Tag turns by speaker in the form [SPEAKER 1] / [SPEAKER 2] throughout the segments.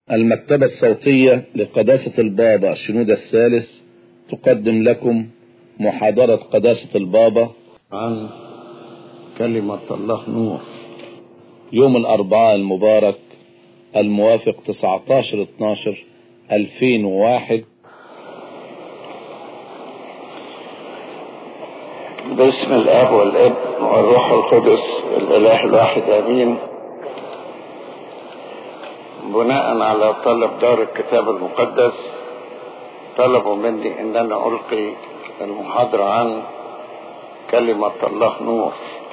[SPEAKER 1] المكتبة الصوتية لقداسة البابا شنود الثالث تقدم لكم محاضرة قداسة البابا
[SPEAKER 2] عن كلمة الله نور
[SPEAKER 1] يوم الأربعاء المبارك الموافق 19 12 2001
[SPEAKER 2] باسم الاب والابن والروح القدس الاله الواحد امين بناء على طلب دار الكتاب المقدس طلبوا مني ان انا القي المحاضرة عن كلمة الله نور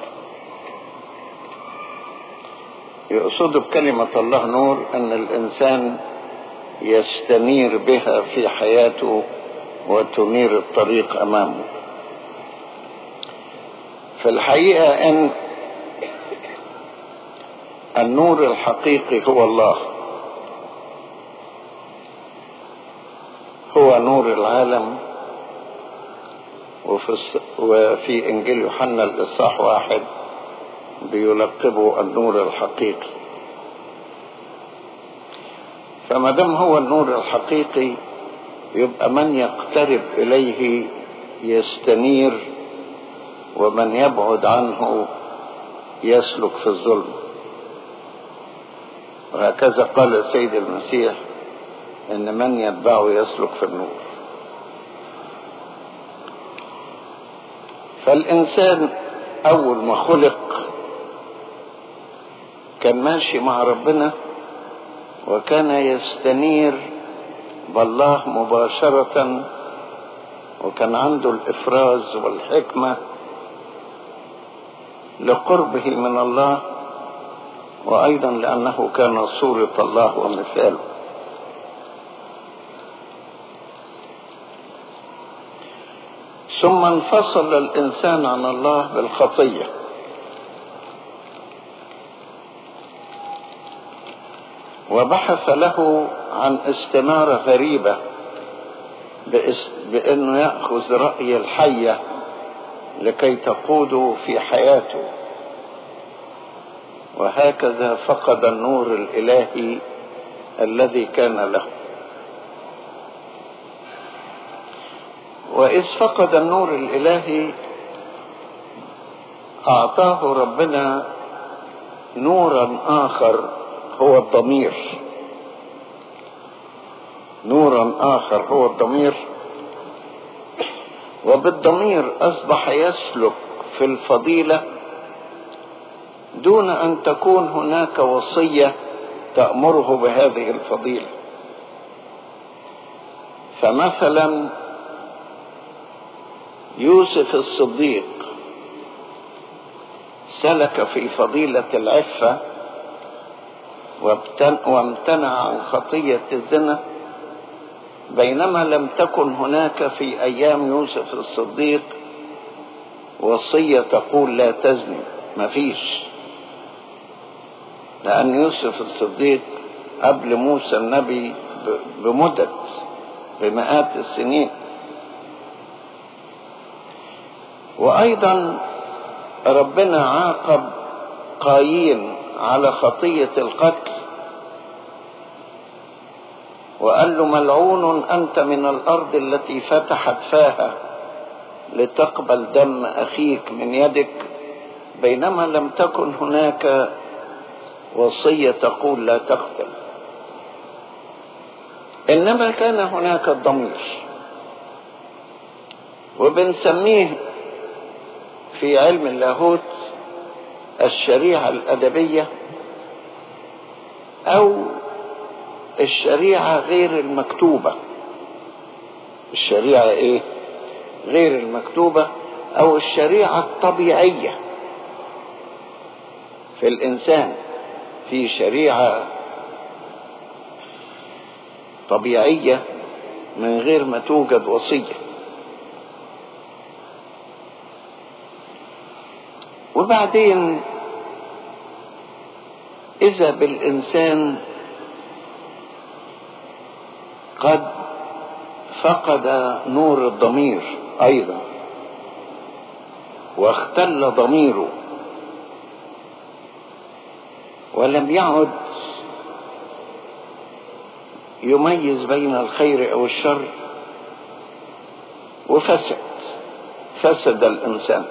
[SPEAKER 2] يقصد بكلمة الله نور ان الانسان يستنير بها في حياته وتنير الطريق امامه في الحقيقة ان النور الحقيقي هو الله هو نور العالم وفي, وفي انجيل يوحنا الاصحاح واحد بيلقبه النور الحقيقي فما دام هو النور الحقيقي يبقى من يقترب اليه يستنير ومن يبعد عنه يسلك في الظلم وهكذا قال السيد المسيح ان من يتبعه يسلك في النور فالانسان اول ما خلق كان ماشي مع ربنا وكان يستنير بالله مباشرة وكان عنده الافراز والحكمة لقربه من الله وايضا لانه كان صورة الله ومثاله ثم انفصل الانسان عن الله بالخطيه وبحث له عن استنارة غريبة بأنه يأخذ رأي الحية لكي تقوده في حياته وهكذا فقد النور الإلهي الذي كان له وإذ فقد النور الإلهي أعطاه ربنا نورا آخر هو الضمير نورا آخر هو الضمير وبالضمير أصبح يسلك في الفضيلة دون أن تكون هناك وصية تأمره بهذه الفضيلة فمثلا يوسف الصديق سلك في فضيلة العفة وامتنع عن خطية الزنا بينما لم تكن هناك في أيام يوسف الصديق وصية تقول لا تزني مفيش لأن يوسف الصديق قبل موسى النبي بمدد بمئات السنين وأيضا ربنا عاقب قايين على خطية القتل وقال له ملعون أنت من الأرض التي فتحت فاها لتقبل دم أخيك من يدك بينما لم تكن هناك وصية تقول لا تقتل إنما كان هناك الضمير وبنسميه في علم اللاهوت الشريعة الأدبية أو الشريعة غير المكتوبة الشريعة إيه؟ غير المكتوبة أو الشريعة الطبيعية في الإنسان في شريعة طبيعية من غير ما توجد وصية وبعدين إذا بالإنسان قد فقد نور الضمير أيضا واختل ضميره ولم يعد يميز بين الخير او الشر وفسد فسد الانسان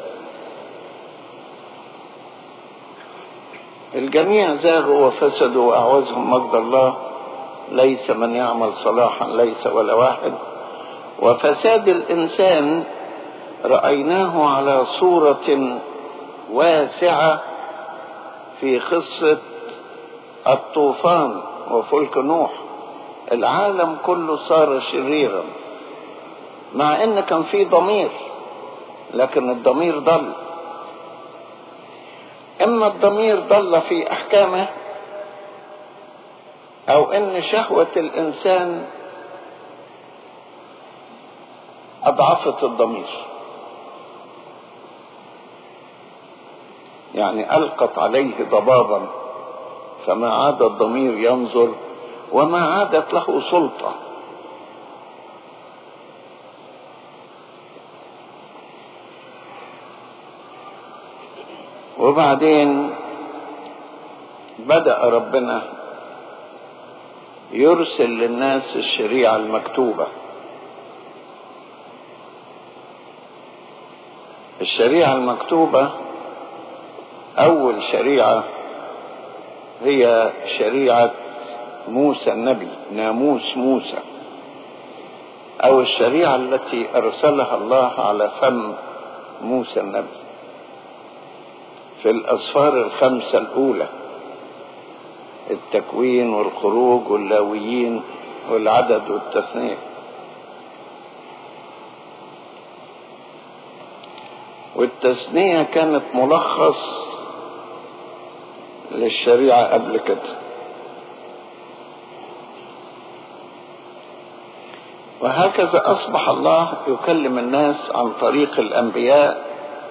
[SPEAKER 2] الجميع زاغوا وفسدوا واعوزهم مجد الله ليس من يعمل صلاحا ليس ولا واحد وفساد الانسان رايناه على صوره واسعه في قصه الطوفان وفلك نوح العالم كله صار شريرا مع ان كان في ضمير لكن الضمير ضل اما الضمير ضل في احكامه او ان شهوه الانسان اضعفت الضمير يعني القت عليه ضبابا فما عاد الضمير ينظر وما عادت له سلطه وبعدين بدا ربنا يرسل للناس الشريعه المكتوبه الشريعه المكتوبه اول شريعه هي شريعه موسى النبي ناموس موسى او الشريعه التي ارسلها الله على فم موسى النبي في الاسفار الخمسه الاولى التكوين والخروج واللاويين والعدد والتثنيه والتثنيه كانت ملخص للشريعه قبل كده وهكذا اصبح الله يكلم الناس عن طريق الانبياء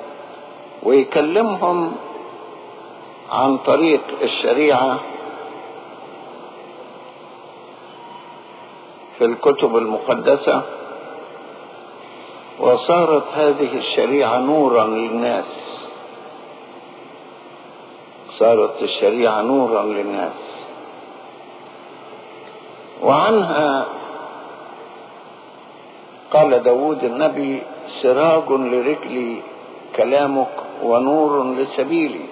[SPEAKER 2] ويكلمهم عن طريق الشريعه في الكتب المقدسه وصارت هذه الشريعه نورا للناس صارت الشريعه نورا للناس وعنها قال داود النبي سراج لرجلي كلامك ونور لسبيلي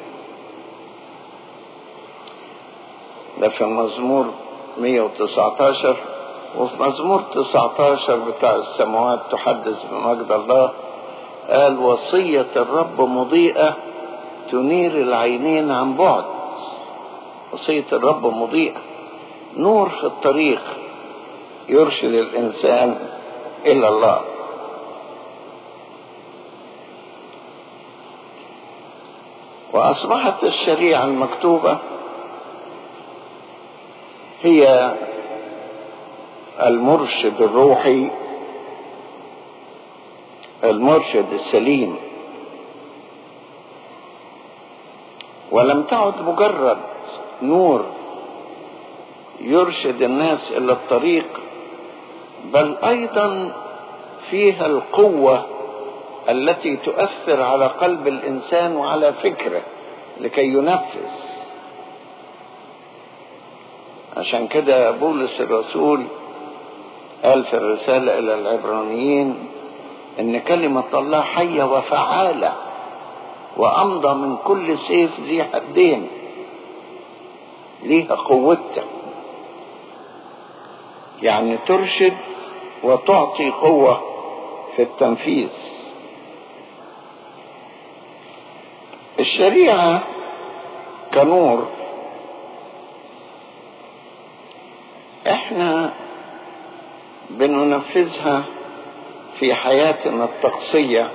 [SPEAKER 2] ده في مزمور 119 وفي مزمور 19 بتاع السماوات تحدث بمجد الله قال وصية الرب مضيئة تنير العينين عن بعد وصية الرب مضيئة نور في الطريق يرشد الإنسان إلى الله وأصبحت الشريعة المكتوبة هي المرشد الروحي المرشد السليم ولم تعد مجرد نور يرشد الناس الى الطريق بل ايضا فيها القوه التي تؤثر على قلب الانسان وعلى فكره لكي ينفذ عشان كده بولس الرسول قال في الرساله الى العبرانيين ان كلمه الله حيه وفعاله وامضى من كل سيف ذي حدين ليها قوتها يعني ترشد وتعطي قوه في التنفيذ الشريعه كنور احنا بننفذها في حياتنا الطقسيه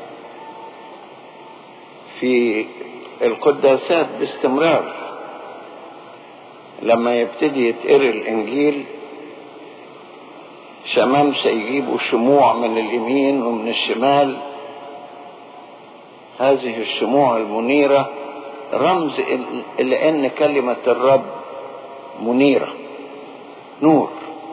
[SPEAKER 2] في القداسات باستمرار لما يبتدي يتقري الانجيل شمامسة يجيبوا شموع من اليمين ومن الشمال هذه الشموع المنيرة رمز إلى أن كلمة الرب منيرة نور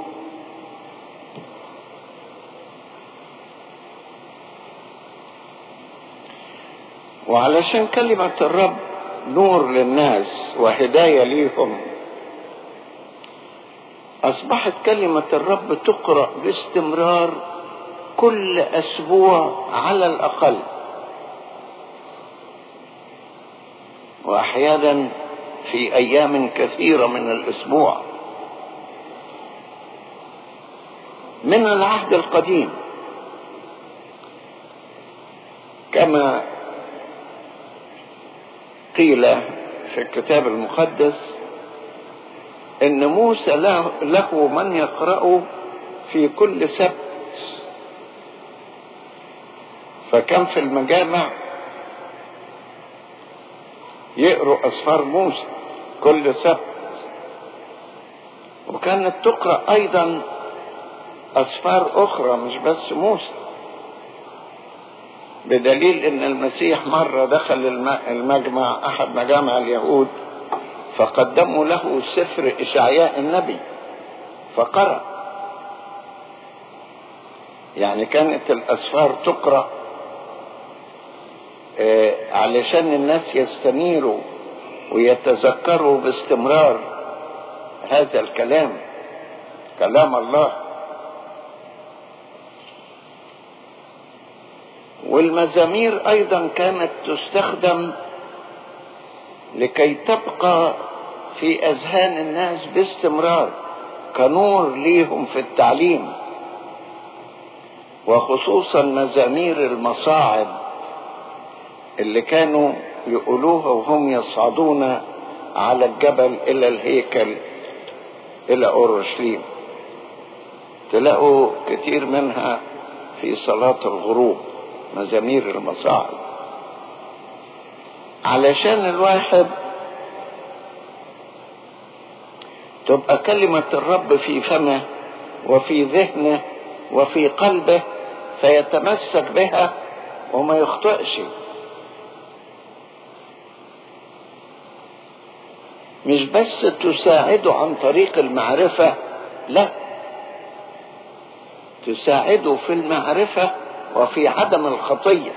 [SPEAKER 2] وعلشان كلمة الرب نور للناس وهداية ليهم أصبحت كلمة الرب تقرأ باستمرار كل أسبوع على الأقل وأحيانا في أيام كثيرة من الأسبوع من العهد القديم كما قيل في الكتاب المقدس ان موسى له, له من يقرأ في كل سبت فكان في المجامع يقروا اسفار موسى كل سبت وكانت تقرأ ايضا اسفار اخرى مش بس موسى بدليل ان المسيح مرة دخل المجمع احد مجامع اليهود فقدموا له سفر اشعياء النبي فقرأ يعني كانت الاسفار تقرأ علشان الناس يستنيروا ويتذكروا باستمرار هذا الكلام كلام الله والمزامير ايضا كانت تستخدم لكي تبقى في اذهان الناس باستمرار كنور ليهم في التعليم وخصوصا مزامير المصاعد اللي كانوا يقولوها وهم يصعدون على الجبل الى الهيكل الى اورشليم تلاقوا كتير منها في صلاة الغروب مزامير المصاعد علشان الواحد تبقى كلمة الرب في فمه وفي ذهنه وفي قلبه فيتمسك بها وما يخطئش مش بس تساعده عن طريق المعرفة لا تساعده في المعرفة وفي عدم الخطية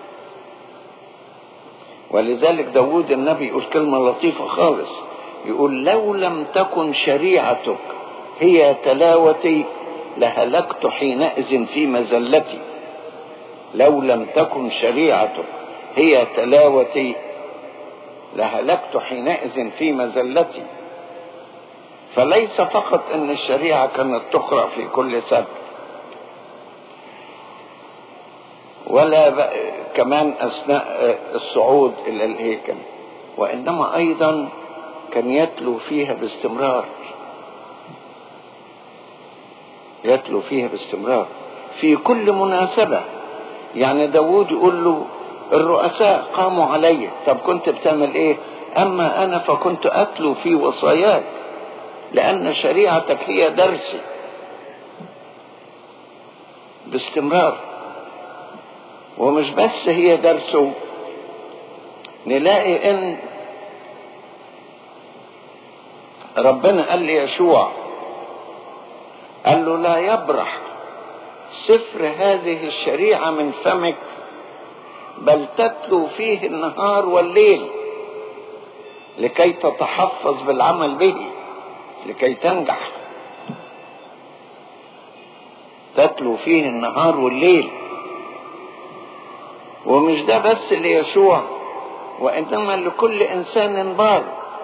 [SPEAKER 2] ولذلك داود النبي يقول كلمة لطيفة خالص يقول لو لم تكن شريعتك هي تلاوتي لهلكت حينئذ في مزلتي لو لم تكن شريعتك هي تلاوتي لهلكت حينئذ في مزلتي فليس فقط ان الشريعه كانت تقرا في كل سبت ولا كمان اثناء الصعود الى الهيكل وانما ايضا كان يتلو فيها باستمرار يتلو فيها باستمرار في كل مناسبة يعني داود يقول له الرؤساء قاموا علي طب كنت بتعمل ايه اما انا فكنت اتلو في وصاياك لان شريعتك هي درسي باستمرار ومش بس هي درسه نلاقي ان ربنا قال ليشوع قال له لا يبرح سفر هذه الشريعة من فمك بل تتلو فيه النهار والليل لكي تتحفظ بالعمل به لكي تنجح تتلو فيه النهار والليل ومش ده بس ليشوع وانما لكل انسان بار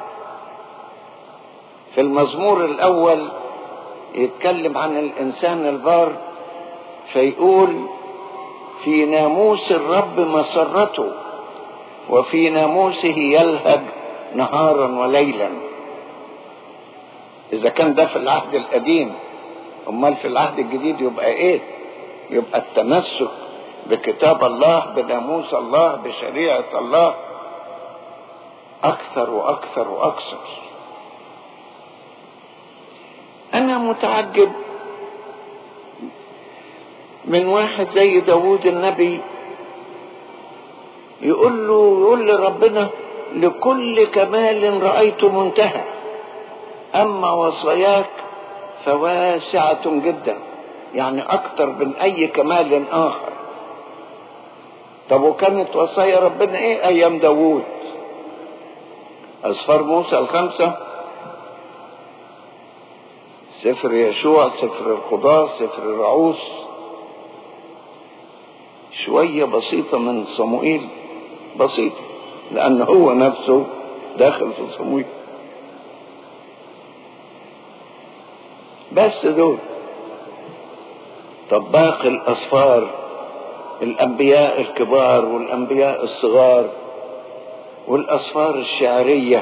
[SPEAKER 2] في المزمور الاول يتكلم عن الانسان البار فيقول في ناموس الرب مسرته وفي ناموسه يلهج نهارا وليلا اذا كان ده في العهد القديم امال في العهد الجديد يبقى ايه يبقى التمسك بكتاب الله بناموس الله بشريعه الله اكثر واكثر واكثر انا متعجب من واحد زي داود النبي يقول له يقول لربنا لكل كمال رأيت منتهى أما وصاياك فواسعة جدا يعني أكثر من أي كمال آخر طب وكانت وصايا ربنا إيه أيام داوود أسفار موسى الخمسة سفر يشوع سفر القضاة سفر الرعوس شوية بسيطة من صموئيل بسيطة لأن هو نفسه داخل في صموئيل بس دول طب باقي الأصفار الأنبياء الكبار والأنبياء الصغار والأصفار الشعرية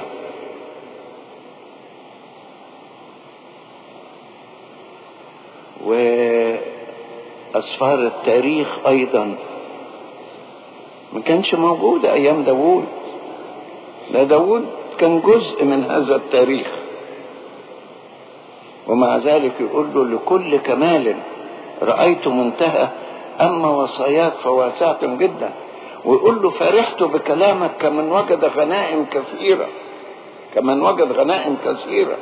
[SPEAKER 2] وأسفار التاريخ أيضا ما كانش موجودة أيام داوود لا داوود كان جزء من هذا التاريخ ومع ذلك يقول له لكل كمال رأيت منتهى أما وصاياك فواسعة جدا ويقول له فرحت بكلامك كمن وجد غنائم كثيرة كمن وجد غنائم كثيرة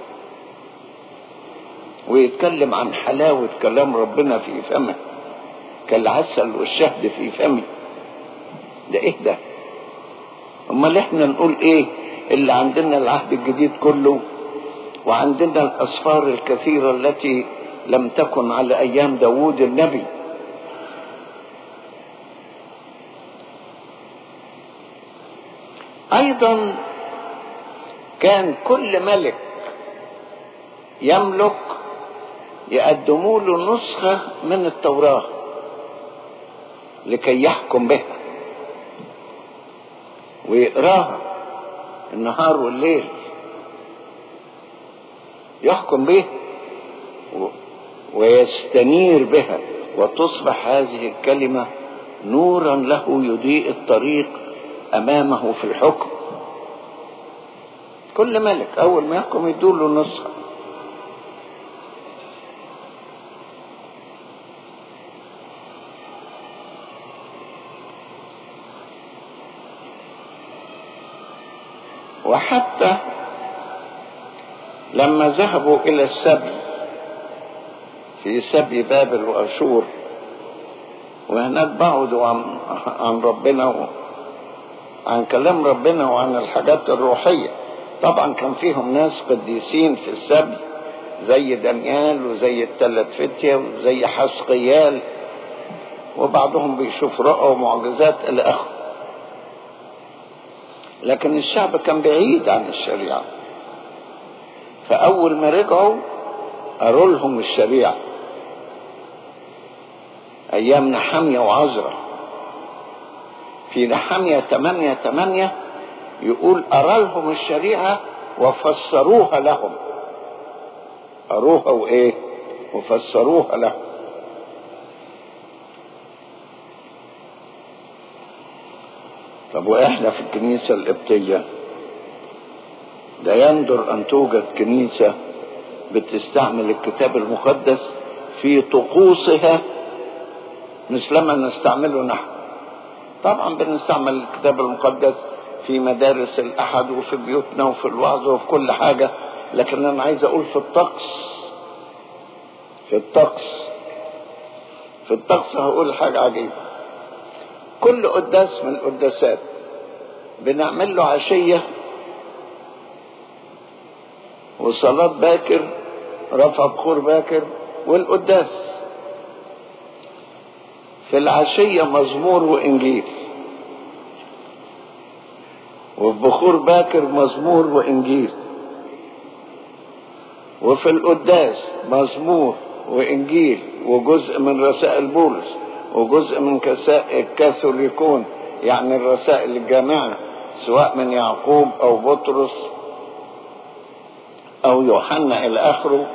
[SPEAKER 2] ويتكلم عن حلاوة كلام ربنا في فمه كالعسل والشهد في فمي ده ايه ده امال احنا نقول ايه اللي عندنا العهد الجديد كله وعندنا الاسفار الكثيرة التي لم تكن على ايام داوود النبي ايضا كان كل ملك يملك يقدموا له نسخة من التوراة لكي يحكم بها ويقراها النهار والليل يحكم بها ويستنير بها وتصبح هذه الكلمة نورا له يضيء الطريق أمامه في الحكم كل ملك أول ما يحكم يدوله نسخة وحتى لما ذهبوا إلى السبي في سبي بابل وأشور وهناك بعدوا عن, عن ربنا عن كلام ربنا وعن الحاجات الروحية طبعا كان فيهم ناس قديسين في السبي زي دانيال وزي التلات فتية وزي حسقيال وبعضهم بيشوف رؤى ومعجزات إلى آخره لكن الشعب كان بعيد عن الشريعة فأول ما رجعوا قالوا لهم الشريعة أيام نحمية وعزرة في نحمية تمانية تمانية يقول أرى لهم الشريعة وفسروها لهم أروها وإيه وفسروها لهم طب وإحنا في الكنيسة القبطية لا يندر أن توجد كنيسة بتستعمل الكتاب المقدس في طقوسها مثلما نستعمله نحن طبعا بنستعمل الكتاب المقدس في مدارس الأحد وفي بيوتنا وفي الوعظ وفي كل حاجة لكن أنا عايز أقول في الطقس في الطقس في الطقس هقول حاجة عجيبة كل قداس من القداسات بنعمل له عشية وصلاة باكر رفع بخور باكر والقداس في العشية مزمور وإنجيل وفي بخور باكر مزمور وإنجيل وفي القداس مزمور وإنجيل وجزء من رسائل بولس وجزء من الكاثوليكون يعني الرسائل الجامعة سواء من يعقوب أو بطرس أو يوحنا إلى آخره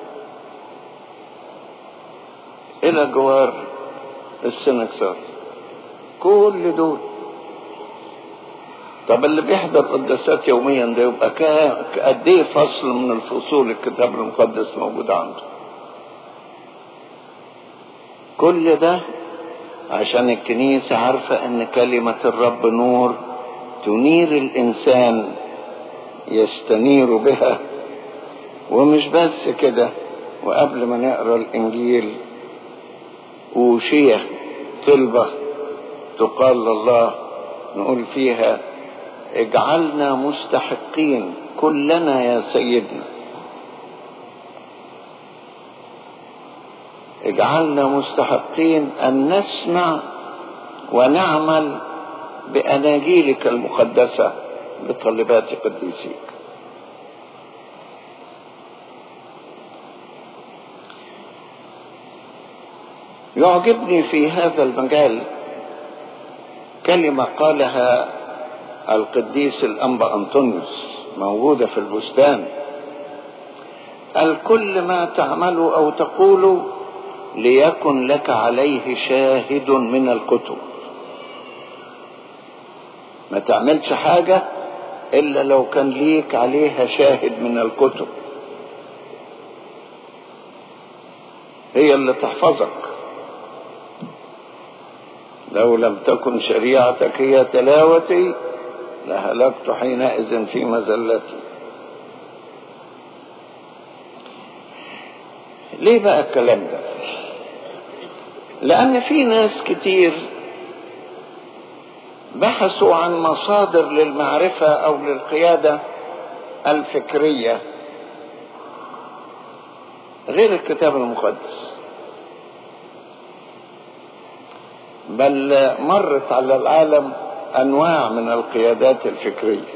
[SPEAKER 2] إلى جوار السنكسار كل دول طب اللي بيحضر قداسات يوميا ده يبقى قد ايه فصل من الفصول الكتاب المقدس موجود عنده كل ده عشان الكنيسة عارفة ان كلمة الرب نور تنير الانسان يستنير بها ومش بس كده وقبل ما نقرا الانجيل أوشية طلبة تقال لله نقول فيها اجعلنا مستحقين كلنا يا سيدنا اجعلنا مستحقين أن نسمع ونعمل بأناجيلك المقدسة بطلبات قديسيك يعجبني في هذا المجال كلمة قالها القديس الأنبا أنطونيوس موجودة في البستان قال كل ما تعمله أو تقوله ليكن لك عليه شاهد من الكتب ما تعملش حاجة إلا لو كان ليك عليها شاهد من الكتب هي اللي تحفظك لو لم تكن شريعتك هي تلاوتي لهلكت حينئذ في مزلتي ليه بقى الكلام ده لان في ناس كتير بحثوا عن مصادر للمعرفة او للقيادة الفكرية غير الكتاب المقدس بل مرت على العالم انواع من القيادات الفكريه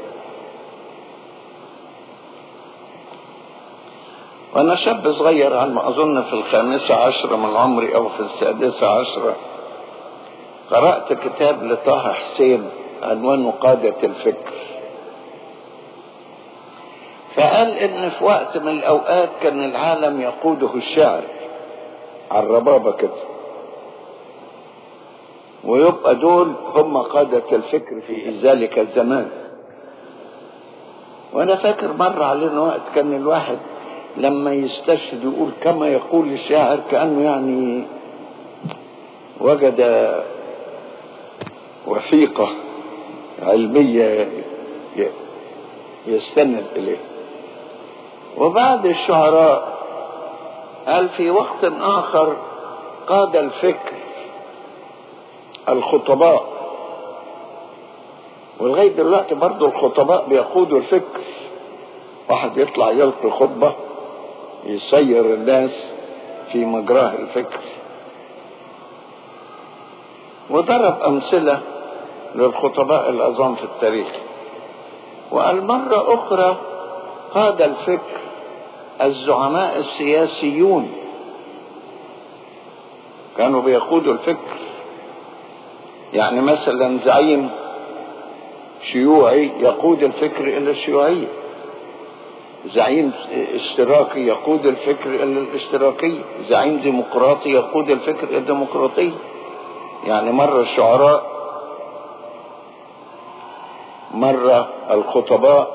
[SPEAKER 2] وانا شاب صغير على ما اظن في الخامسه عشره من عمري او في السادسه عشره قرات كتاب لطه حسين عنوانه قاده الفكر فقال ان في وقت من الاوقات كان العالم يقوده الشعر على الربابه كده ويبقى دول هم قادة الفكر في ذلك الزمان وانا فاكر مر علينا وقت كان الواحد لما يستشهد يقول كما يقول الشاعر كأنه يعني وجد وثيقة علمية يستند إليه وبعد الشعراء قال في وقت آخر قاد الفكر الخطباء ولغاية دلوقتي برضه الخطباء بيقودوا الفكر واحد يطلع يلقي خطبة يسير الناس في مجراه الفكر وضرب أمثلة للخطباء العظام في التاريخ وقال مرة أخرى قاد الفكر الزعماء السياسيون كانوا بيقودوا الفكر يعني مثلا زعيم شيوعي يقود الفكر الى الشيوعيه زعيم اشتراكي يقود الفكر الى الاشتراكيه زعيم ديمقراطي يقود الفكر الى الديمقراطيه يعني مره الشعراء مره الخطباء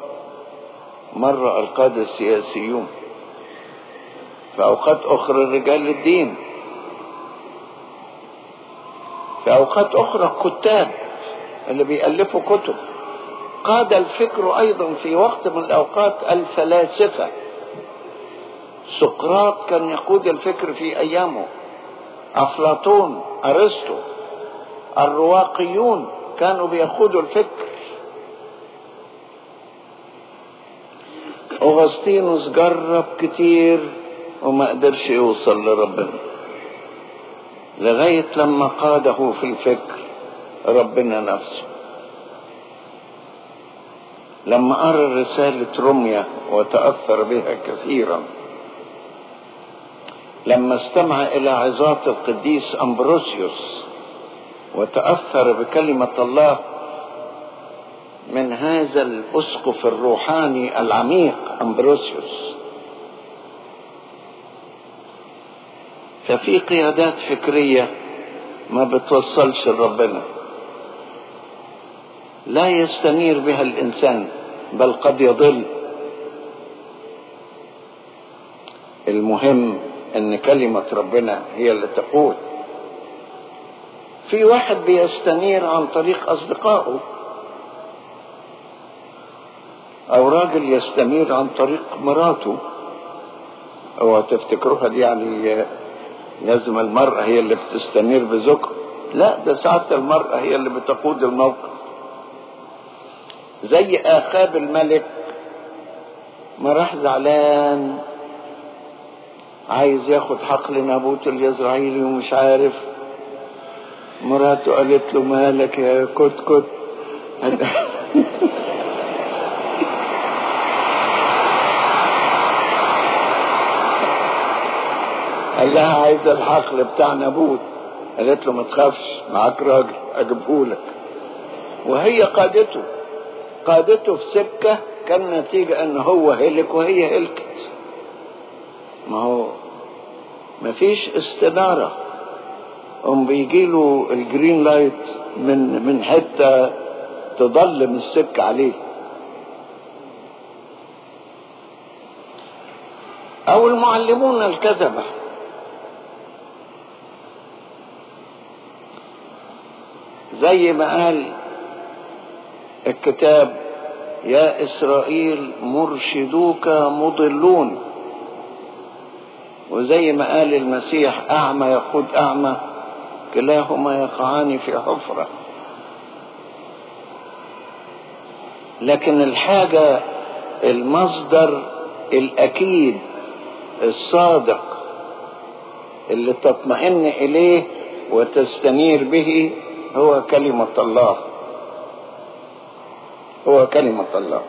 [SPEAKER 2] مره القاده السياسيون في اوقات اخرى رجال الدين في اوقات اخرى الكتاب اللي بيألفوا كتب قاد الفكر ايضا في وقت من الاوقات الفلاسفة سقراط كان يقود الفكر في ايامه افلاطون ارسطو الرواقيون كانوا بيقودوا الفكر اغسطينوس جرب كتير وما قدرش يوصل لربنا لغاية لما قاده في الفكر ربنا نفسه لما قرأ رسالة رمية وتأثر بها كثيرا لما استمع إلى عظات القديس أمبروسيوس وتأثر بكلمة الله من هذا الأسقف الروحاني العميق أمبروسيوس ففي قيادات فكرية ما بتوصلش لربنا لا يستنير بها الإنسان بل قد يضل المهم ان كلمة ربنا هي اللي تقول في واحد بيستنير عن طريق اصدقائه او راجل يستنير عن طريق مراته او تفتكروها دي يعني لازم المرأة هي اللي بتستنير بزوجها لا ده ساعات المرأة هي اللي بتقود الموقف زي آخاب الملك ما راح زعلان عايز ياخد حقل نابوت اليزرعيلي ومش عارف مراته قالت له مالك يا كت كت قال لها عايز الحقل بتاع نابوت قالت له ما تخافش معاك راجل اجيبهولك وهي قادته قادته في سكة كان نتيجة ان هو هلك وهي هلكت ما هو ما فيش استدارة هم بيجيله الجرين لايت من من حتة تضلم السكة عليه او المعلمون الكذبة زي ما قال الكتاب يا إسرائيل مرشدوك مضلون وزي ما قال المسيح أعمى يقود أعمى كلاهما يقعان في حفرة لكن الحاجة المصدر الأكيد الصادق اللي تطمئن إليه وتستنير به هو كلمة الله هو كلمة الله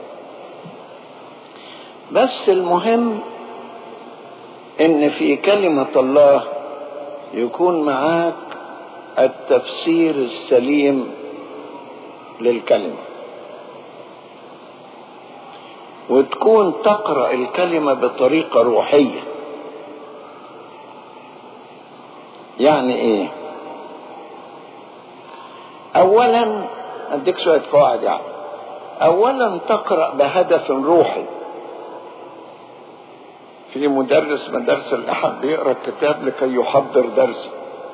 [SPEAKER 2] بس المهم ان في كلمة الله يكون معاك التفسير السليم للكلمة وتكون تقرأ الكلمة بطريقة روحية يعني ايه اولا اديك شوية قواعد يعني اولا تقرأ بهدف روحي في مدرس مدارس الاحد بيقرا الكتاب لكي يحضر درسه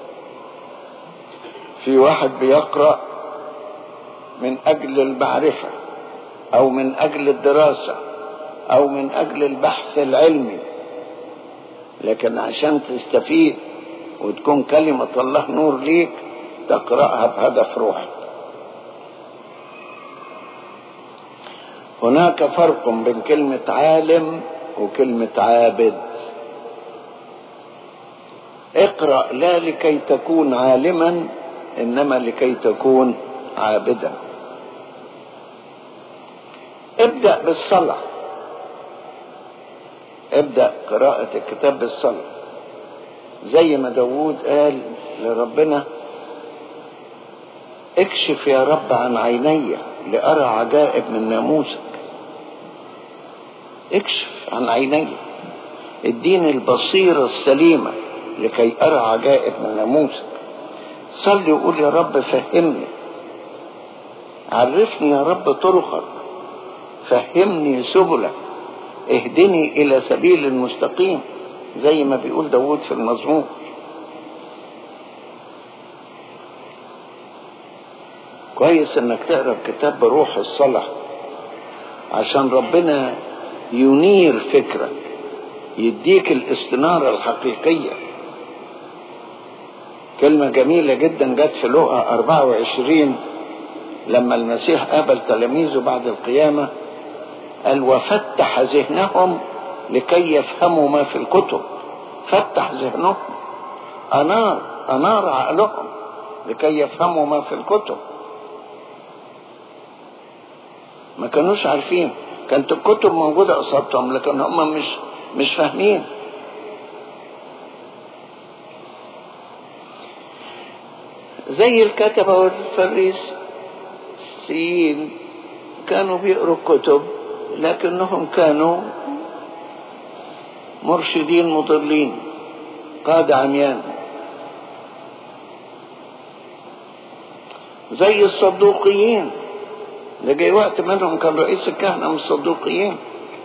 [SPEAKER 2] في واحد بيقرا من اجل المعرفه او من اجل الدراسه او من اجل البحث العلمي لكن عشان تستفيد وتكون كلمه الله نور ليك تقراها بهدف روحي هناك فرق بين كلمه عالم وكلمة عابد اقرأ لا لكي تكون عالما إنما لكي تكون عابدا ابدأ بالصلاة ابدأ قراءة الكتاب بالصلاة زي ما داوود قال لربنا اكشف يا رب عن عيني لأرى عجائب من ناموسك اكشف عن عيني اديني البصيرة السليمة لكي أرى عجائب من ناموسك صلي وقول يا رب فهمني عرفني يا رب طرقك فهمني سبلك اهدني إلى سبيل المستقيم زي ما بيقول داود في المزمور كويس انك تقرا الكتاب بروح الصلاة عشان ربنا ينير فكرك يديك الاستنارة الحقيقية كلمة جميلة جدا جت في لقا 24 لما المسيح قابل تلاميذه بعد القيامة قال وفتح ذهنهم لكي يفهموا ما في الكتب فتح ذهنهم أنار أنار عقلهم لكي يفهموا ما في الكتب ما كانوش عارفين كانت الكتب موجودة قصادهم لكن هم مش مش فاهمين زي الكتبة والفريسيين كانوا بيقروا الكتب لكنهم كانوا مرشدين مضلين قادة عميان زي الصدوقيين ده جاي وقت منهم كان رئيس الكهنة من الصدوقيين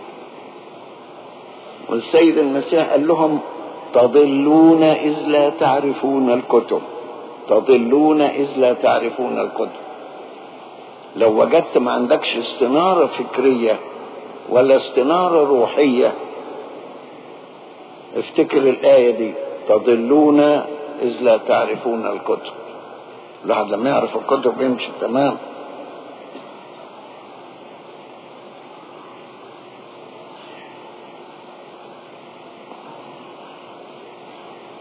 [SPEAKER 2] والسيد المسيح قال لهم تضلون إذ لا تعرفون الكتب تضلون إذ لا تعرفون الكتب لو وجدت ما عندكش استنارة فكرية ولا استنارة روحية افتكر الآية دي تضلون إذ لا تعرفون الكتب الواحد لما يعرف الكتب يمشي تمام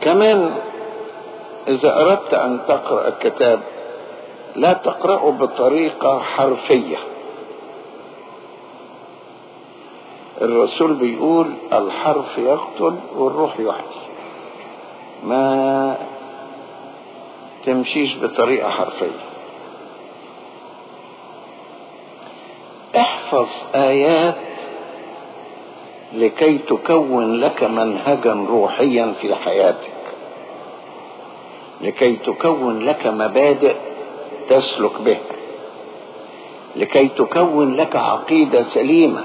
[SPEAKER 2] كمان إذا أردت أن تقرأ الكتاب لا تقرأه بطريقة حرفية الرسول بيقول الحرف يقتل والروح يحيي ما تمشيش بطريقة حرفية احفظ آيات لكي تكون لك منهجا روحيا في حياتك لكي تكون لك مبادئ تسلك بها لكي تكون لك عقيدة سليمة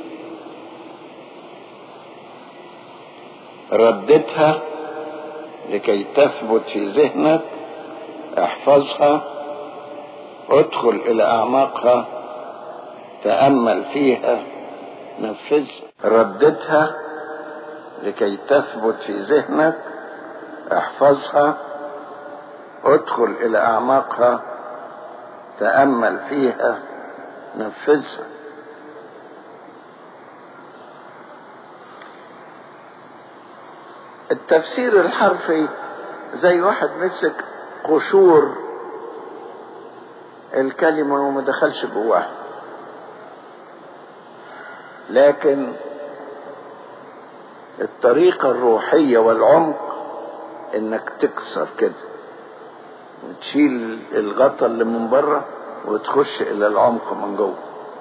[SPEAKER 2] رددها لكي تثبت في ذهنك احفظها ادخل الى اعماقها تامل فيها نفذها رددها لكي تثبت في ذهنك احفظها ادخل الى اعماقها تامل فيها نفذها التفسير الحرفي زي واحد مسك قشور الكلمة وما دخلش جواها لكن الطريقة الروحية والعمق انك تكسر كده وتشيل الغطا اللي من بره وتخش الى العمق من جوه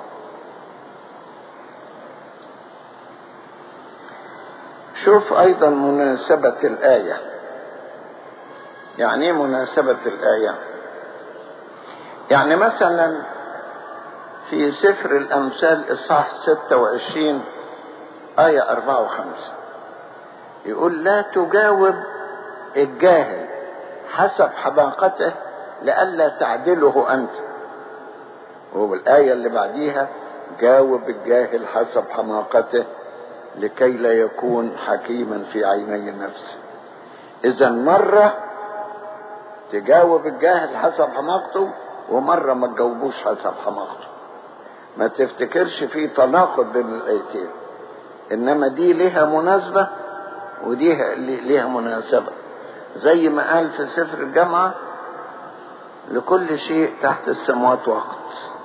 [SPEAKER 2] شوف ايضا مناسبة الآية يعني ايه مناسبة الآية يعني مثلا في سفر الأمثال إصحاح 26 آية 4 و 5 يقول لا تجاوب الجاهل حسب حماقته لئلا تعدله أنت والآية اللي بعديها جاوب الجاهل حسب حماقته لكي لا يكون حكيما في عيني النفس إذا مرة تجاوب الجاهل حسب حماقته ومرة ما تجاوبوش حسب حماقته ما تفتكرش في تناقض بين الآيتين إنما دي لها مناسبة ودي لها مناسبة زي ما قال في سفر الجامعة لكل شيء تحت السماوات وقت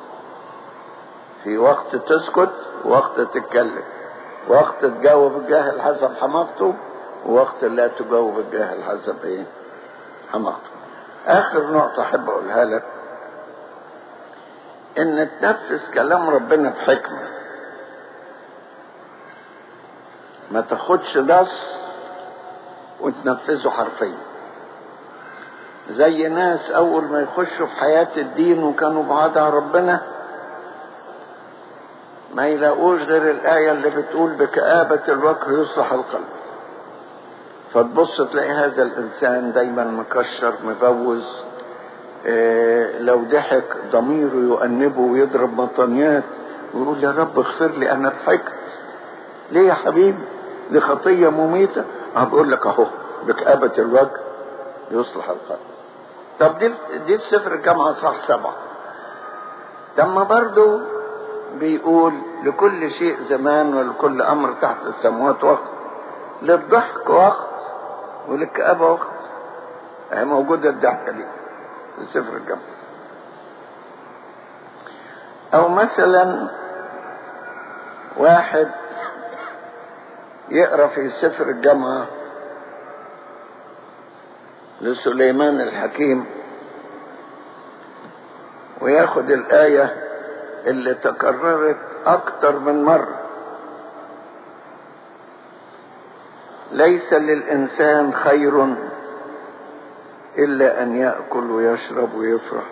[SPEAKER 2] في وقت تسكت وقت تتكلم وقت تجاوب الجاهل حسب حماقته ووقت لا تجاوب الجاهل حسب ايه حماقته اخر نقطة احب اقولها لك ان تنفذ كلام ربنا بحكمة ما تاخدش نص وتنفذه حرفيا زي ناس اول ما يخشوا في حياة الدين وكانوا بعاد عن ربنا ما يلاقوش غير الآية اللي بتقول بكآبة الوجه يصلح القلب فتبص تلاقي هذا الإنسان دايما مكشر مبوز إيه لو ضحك ضميره يؤنبه ويضرب مطنيات ويقول يا رب اغفر لي أنا ضحكت ليه يا حبيبي دي خطية مميتة أنا بقول لك أهو بكآبة الوجه يصلح القلب طب دي دي في سفر الجامعة صح سبعة طب ما برضه بيقول لكل شيء زمان ولكل امر تحت السماوات وقت للضحك وقت وللكآبة وقت هي موجودة الضحكة دي في سفر الجامعة او مثلا واحد يقرا في سفر الجامعة لسليمان الحكيم وياخد الآية اللي تكررت أكتر من مرة ليس للإنسان خير إلا أن يأكل ويشرب ويفرح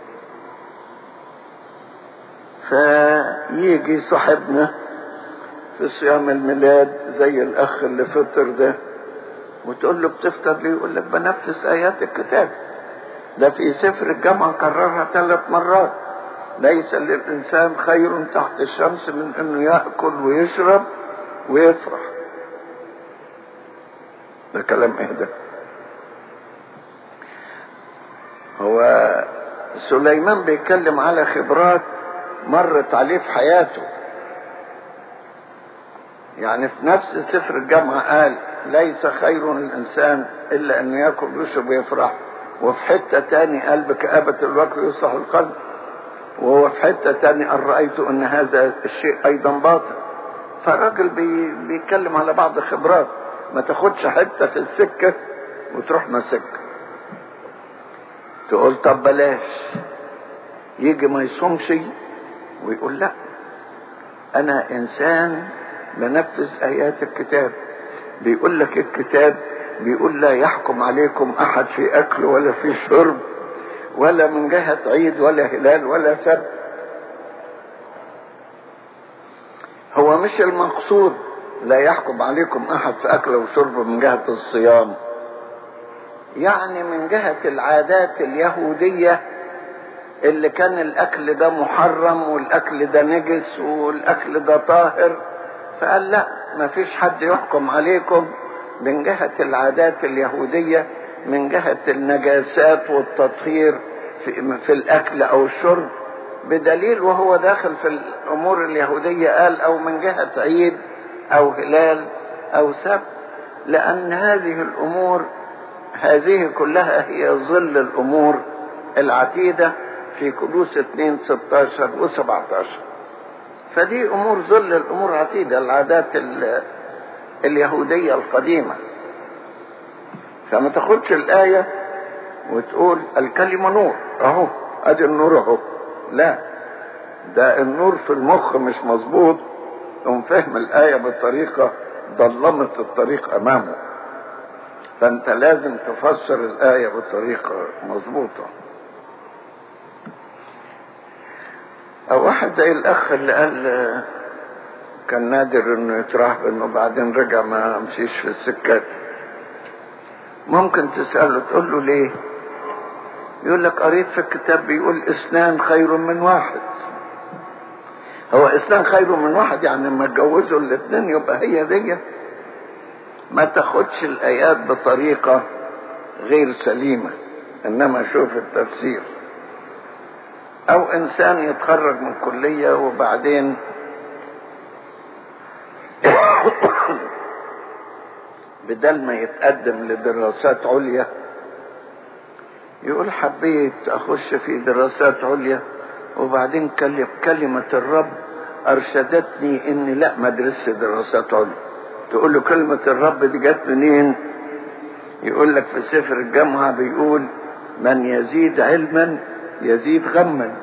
[SPEAKER 2] فيجي صاحبنا في صيام الميلاد زي الأخ اللي فطر ده وتقول له بتفطر ليه يقول لك بنفذ آيات الكتاب ده في سفر الجامعة كررها ثلاث مرات ليس للإنسان خير تحت الشمس من أنه يأكل ويشرب ويفرح ده كلام إيه ده هو سليمان بيتكلم على خبرات مرت عليه في حياته يعني في نفس سفر الجامعة قال ليس خير الإنسان إلا أن يأكل ويشرب ويفرح وفي حتة تاني قال بكآبة الوجه يصلح القلب وهو في حتة تاني قال رأيت أن هذا الشيء أيضا باطل فالراجل بي بيتكلم على بعض خبرات ما تاخدش حتة في السكة وتروح مسكة تقول طب بلاش يجي ما يصومش ويقول لا انا انسان بنفذ ايات الكتاب بيقول لك الكتاب بيقول لا يحكم عليكم احد في اكل ولا في شرب ولا من جهة عيد ولا هلال ولا سبت هو مش المقصود لا يحكم عليكم احد في اكل وشرب من جهة الصيام يعني من جهة العادات اليهودية اللي كان الاكل ده محرم والاكل ده نجس والاكل ده طاهر فقال لا ما فيش حد يحكم عليكم من جهة العادات اليهودية من جهة النجاسات والتطهير في, في الاكل او الشرب بدليل وهو داخل في الامور اليهودية قال او من جهة عيد او هلال او سبت لان هذه الامور هذه كلها هي ظل الامور العتيدة في كدوس 2 16 و 17 فدي امور ظل الامور عتيدة العادات اليهودية القديمة فما تاخدش الآية وتقول الكلمة نور اهو ادي النور اهو لا ده النور في المخ مش مظبوط تقوم فهم الآية بطريقة ضلمت الطريق أمامه فأنت لازم تفسر الآية بطريقة مظبوطة أو واحد زي الأخ اللي قال كان نادر إنه يتراهب إنه بعدين رجع ما مشيش في السكات ممكن تسأله تقول له ليه يقول لك قريت في الكتاب بيقول اثنان خير من واحد هو اثنان خير من واحد يعني لما اتجوزوا الاثنين يبقى هي دي ما تاخدش الايات بطريقة غير سليمة انما شوف التفسير او انسان يتخرج من كلية وبعدين بدل ما يتقدم لدراسات عليا يقول حبيت اخش في دراسات عليا وبعدين كلم كلمة الرب ارشدتني اني لا ما ادرسش دراسات عليا تقول له كلمة الرب دي جت منين يقول لك في سفر الجامعة بيقول من يزيد علما يزيد غما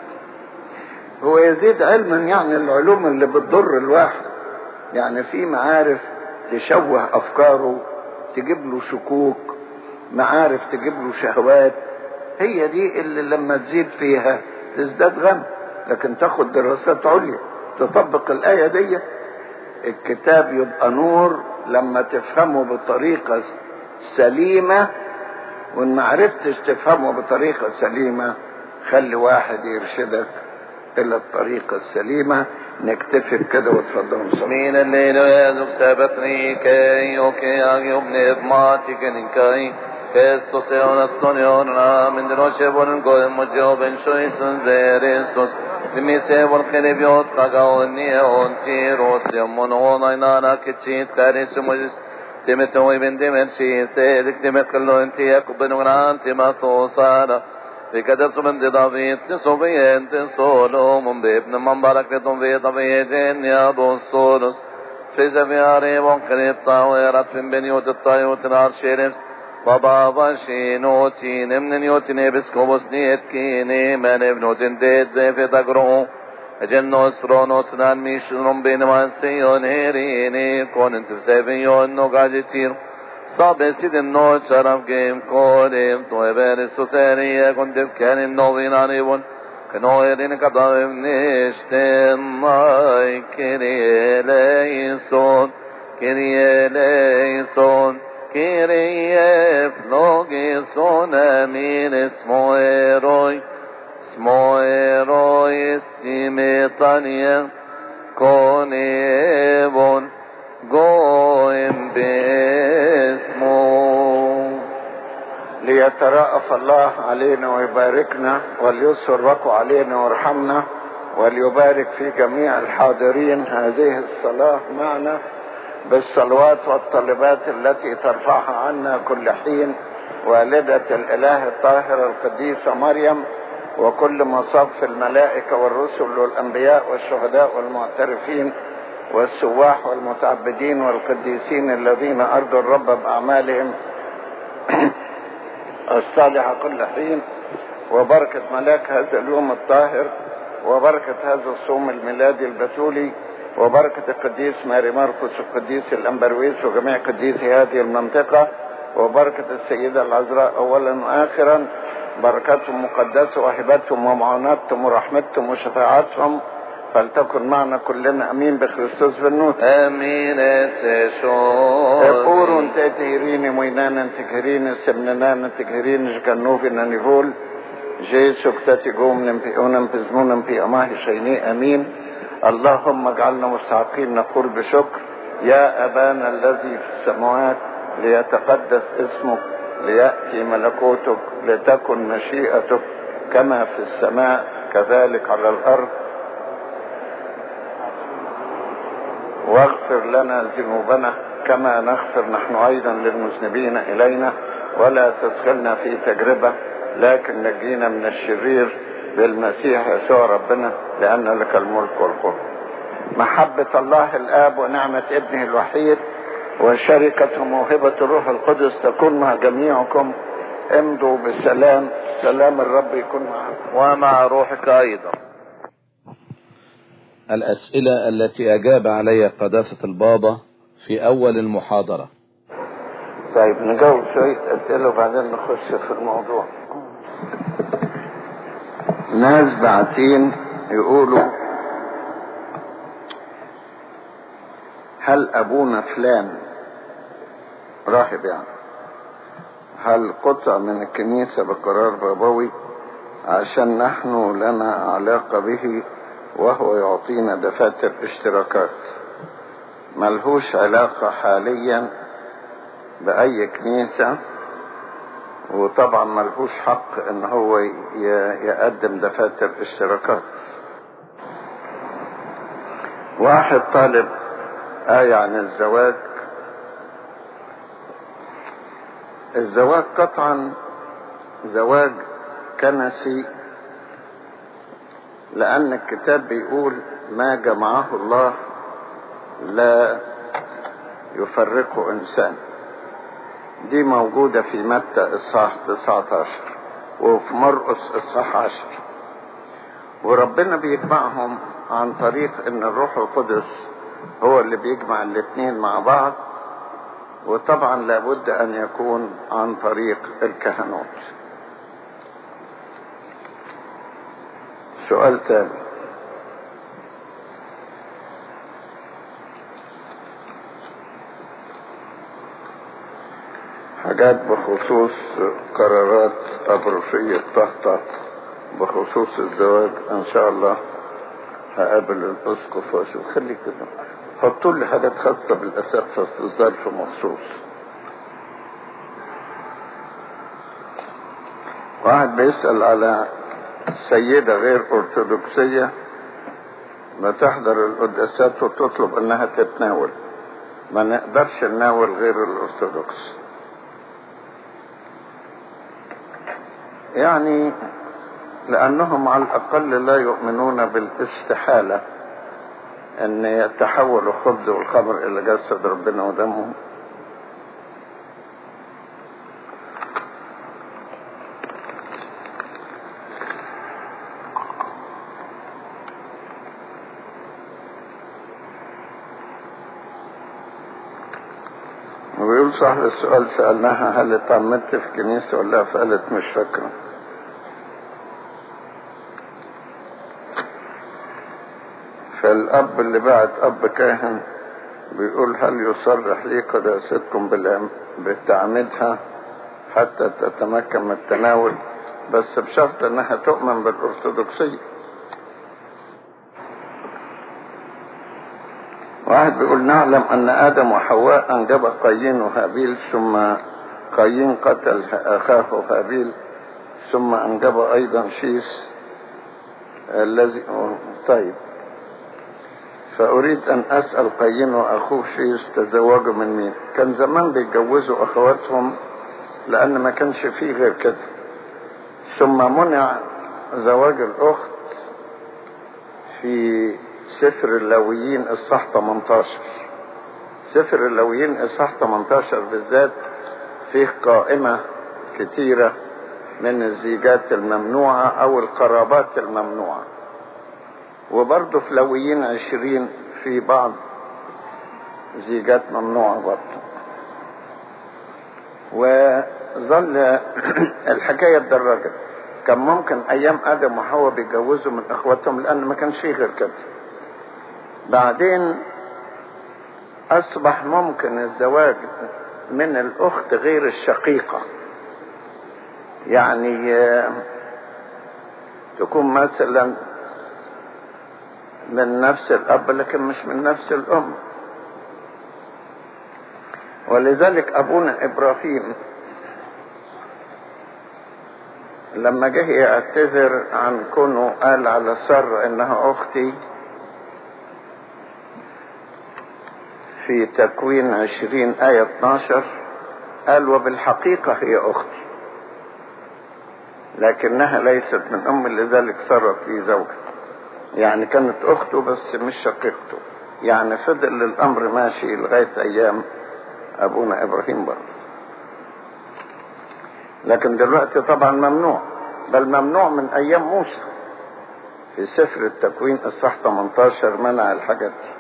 [SPEAKER 2] هو يزيد علما يعني العلوم اللي بتضر الواحد يعني في معارف تشوه افكاره تجيب له شكوك معارف تجيب له شهوات هي دي اللي لما تزيد فيها تزداد غم لكن تاخد دراسات عليا تطبق الآية دي الكتاب يبقى نور لما تفهمه بطريقة سليمة وان ما عرفتش تفهمه بطريقة سليمة خلي واحد يرشدك الى الطريقة السليمة نكتفي بكده وتفضلوا صلوا
[SPEAKER 3] من الليل يزق سبتني كي يوكي أغيب نبماتي كنكاي Estos sean las sonionas, men de noche por el gol mojo ben shoy sun zerestos. De mi se por kherebiot kaga oni on tiro se mono na nana kichit kare se mojis تمت ويبن دمت شي سيدك تمت كلو انت يكبن ونان تما صوصانا بكدر من دي دافيت تصوبين تنصولو من بابن من بارك لتم في طبيعتين يا بوصولوس في زفياري ممكن الطاويرات في بنيوت الطايوت نار شيرفس بابا شينوتي نمن نيوتي بسكوبوس نيتكيني من ابنوتين ديد في تقرو جنوس رونوس نان ميشنون بين ما سيون هيريني كون انت سيفيون نو قاعدتير صاب سيد النو شرف جيم كوليم تو ابرس سيريا كنت كان نوين عنيبون كنويرين كدايم نشتن ماي كيري ليسون كيري ليسون كيري فلوغيسون امين اسمو ايروي اسمو ايروي استيميطانيا كونيبون قوم باسمه
[SPEAKER 2] ليترأف الله علينا ويباركنا وليسر علينا ويرحمنا وليبارك في جميع الحاضرين هذه الصلاة معنا بالصلوات والطلبات التي ترفعها عنا كل حين والدة الإله الطاهرة القديسة مريم وكل مصاف الملائكة والرسل والأنبياء والشهداء والمعترفين والسواح والمتعبدين والقديسين الذين أرضوا الرب بأعمالهم الصالحة كل حين وبركة ملاك هذا اليوم الطاهر وبركة هذا الصوم الميلادي البتولي وبركة القديس ماري ماركوس القديس الأمبرويس وجميع قديسي هذه المنطقة وبركة السيدة العذراء أولا وآخرا بركاتهم مقدسة وهبتهم ومعوناتهم ورحمتهم وشفاعتهم فلتكن معنا كلنا امين بخريستوس بالنور
[SPEAKER 3] امين اسشون
[SPEAKER 2] اقورون تتهرين موينانا تكهرين سمنانا تكهرين جكنوفنا نيفول جيسو كتاتي قوم نمبئونا بزمونا في اماه شيني امين اللهم اجعلنا مستحقين نقول بشكر يا ابانا الذي في السماوات ليتقدس اسمك لياتي ملكوتك لتكن مشيئتك كما في السماء كذلك على الارض واغفر لنا ذنوبنا كما نغفر نحن ايضا للمذنبين الينا ولا تدخلنا في تجربه لكن نجينا من الشرير بالمسيح يسوع ربنا لان لك الملك والقوه محبه الله الاب ونعمه ابنه الوحيد وشركه موهبه الروح القدس تكون مع جميعكم امضوا بسلام سلام الرب يكون معكم
[SPEAKER 3] ومع روحك ايضا
[SPEAKER 1] الأسئلة التي أجاب عليها قداسة البابا في أول المحاضرة
[SPEAKER 2] طيب نجاوب شوية أسئلة وبعدين نخش في الموضوع ناس باعتين يقولوا هل أبونا فلان راهب يعني هل قطع من الكنيسة بقرار بابوي عشان نحن لنا علاقة به وهو يعطينا دفاتر اشتراكات ملهوش علاقة حاليا بأي كنيسة وطبعا ملهوش حق ان هو ي- يقدم دفاتر اشتراكات واحد طالب آية عن الزواج الزواج قطعا زواج كنسي لأن الكتاب بيقول ما جمعه الله لا يفرقه إنسان دي موجودة في متى إصحاح 19 وفي مرقس إصحاح 10 وربنا بيجمعهم عن طريق إن الروح القدس هو اللي بيجمع الاتنين مع بعض وطبعا لابد أن يكون عن طريق الكهنوت سؤال تاني حاجات بخصوص قرارات أبروشية طهطة بخصوص الزواج إن شاء الله هقابل الأسقف وأشوف خلي كده حطوا لي حاجات خاصة بالأسقف في ظرف مخصوص واحد بيسأل على سيدة غير أرثوذكسية بتحضر القداسات وتطلب إنها تتناول ما نقدرش نناول غير الأرثوذكس يعني لأنهم على الأقل لا يؤمنون بالاستحالة أن يتحول الخبز والخمر إلى جسد ربنا ودمه وبيقول صاحب السؤال سألناها هل اتعمدت في كنيسة ولا لا فقالت مش فاكرة فالأب اللي بعت أب كاهن بيقول هل يصرح لي قداستكم بالعم- بتعميدها حتى تتمكن من التناول بس بشرط انها تؤمن بالارثوذكسية واحد بيقول نعلم ان ادم وحواء انجب قايين وهابيل ثم قايين قتل اخاه هابيل ثم انجب ايضا شيس الذي طيب فأريد أن أسأل قايين وأخوه شيس تزوجوا من مين كان زمان بيتجوزوا أخواتهم لأن ما كانش فيه غير كده ثم منع زواج الأخت في سفر اللويين الصح 18 سفر اللويين الصح 18 بالذات فيه قائمة كتيرة من الزيجات الممنوعة أو القرابات الممنوعة وبرضه في لويين عشرين في بعض زيجات ممنوعة برضه وظل الحكاية بدرجة كان ممكن أيام آدم وحواء بيتجوزوا من إخواتهم لأن ما كانش فيه غير كده بعدين أصبح ممكن الزواج من الأخت غير الشقيقة يعني تكون مثلا من نفس الأب لكن مش من نفس الأم ولذلك أبونا إبراهيم لما جه يعتذر عن كونه قال على سر إنها أختي في تكوين عشرين آية 12 قال وبالحقيقة هي أختي لكنها ليست من أم لذلك صارت لي زوجة يعني كانت أخته بس مش شقيقته يعني فضل الأمر ماشي لغاية أيام أبونا إبراهيم برضه لكن دلوقتي طبعا ممنوع بل ممنوع من أيام موسى في سفر التكوين الصح 18 منع الحاجات دي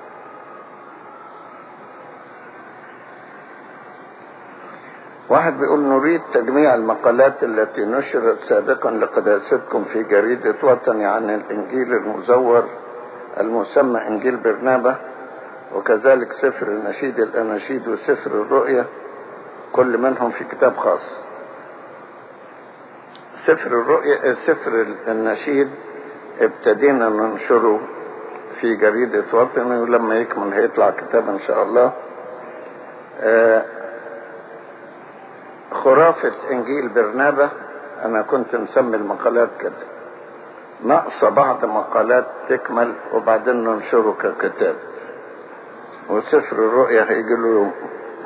[SPEAKER 2] واحد بيقول نريد تجميع المقالات التي نشرت سابقا لقداستكم في جريدة وطني عن الإنجيل المزور المسمى إنجيل برنابة وكذلك سفر النشيد الأناشيد وسفر الرؤية كل منهم في كتاب خاص سفر الرؤية سفر النشيد ابتدينا ننشره في جريدة وطني ولما يكمل هيطلع كتاب إن شاء الله آه خرافة إنجيل برنابة أنا كنت مسمي المقالات كده ناقصة بعض مقالات تكمل وبعدين ننشره ككتاب وسفر الرؤيا هيجي له يوم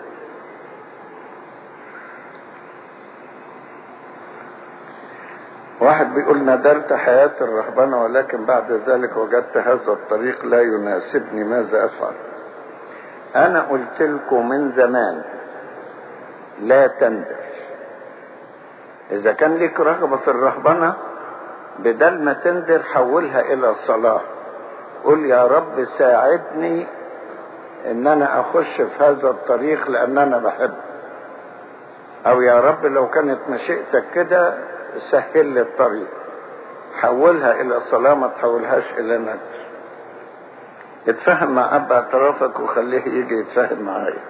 [SPEAKER 2] واحد بيقول ندرت حياة الرهبنة ولكن بعد ذلك وجدت هذا الطريق لا يناسبني ماذا أفعل أنا قلت لكم من زمان لا تندر إذا كان لك رغبة في الرهبنة بدل ما تندر حولها إلى الصلاة قل يا رب ساعدني إن أنا أخش في هذا الطريق لأن أنا بحب أو يا رب لو كانت مشيئتك كده سهل لي الطريق حولها إلى صلاة ما تحولهاش إلى ندر اتفهم مع أب اعترافك وخليه يجي يتفاهم معايا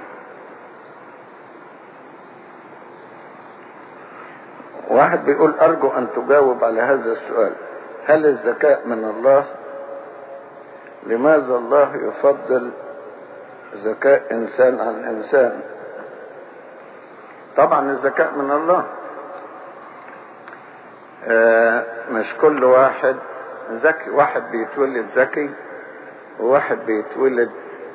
[SPEAKER 2] واحد بيقول أرجو أن تجاوب على هذا السؤال هل الذكاء من الله لماذا الله يفضل ذكاء إنسان عن إنسان طبعا الذكاء من الله آه مش كل واحد ذكي واحد بيتولد ذكي وواحد بيتولد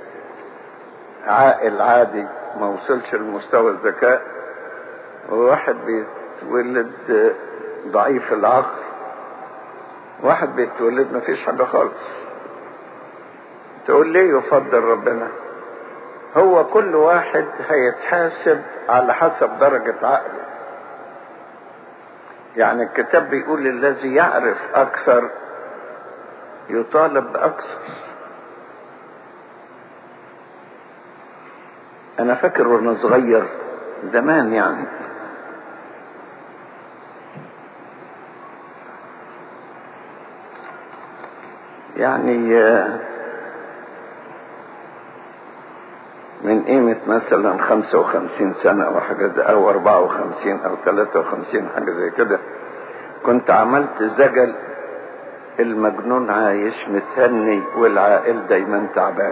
[SPEAKER 2] عاقل عادي ما وصلش لمستوى الذكاء وواحد بيتولد ضعيف العقل واحد بيتولد ما فيش حاجة خالص تقول ليه يفضل ربنا هو كل واحد هيتحاسب على حسب درجة عقله يعني الكتاب بيقول الذي يعرف أكثر يطالب بأكثر أنا فاكر وأنا صغير زمان يعني يعني من قيمة مثلا خمسة وخمسين سنة أو حاجة أو أربعة وخمسين أو ثلاثة وخمسين حاجة زي كده كنت عملت زجل المجنون عايش متهني والعائل دايما تعبان